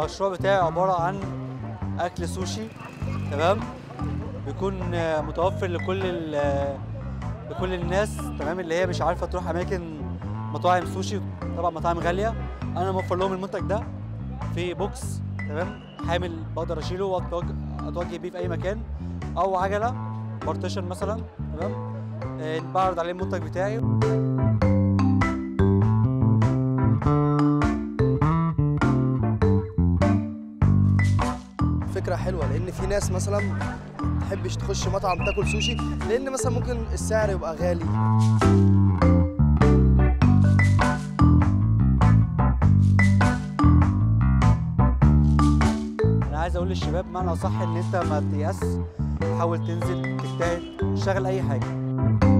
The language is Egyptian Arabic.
المشروع بتاعي عباره عن اكل سوشي تمام بيكون آه، متوفر لكل ال- آه، لكل الناس تمام اللي هي مش عارفه تروح اماكن مطاعم سوشي طبعا مطاعم غاليه انا موفر لهم المنتج ده في بوكس تمام حامل بقدر اشيله واتوجه أتوجه بيه في اي مكان او عجله بارتيشن مثلا تمام آه، بعرض عليه المنتج بتاعي فكرة حلوة لأن في ناس مثلا ما تحبش تخش مطعم تاكل سوشي لأن مثلا ممكن السعر يبقى غالي انا عايز اقول للشباب بمعنى اصح ان انت ما تيأس حاول تنزل تجتهد تشتغل اي حاجه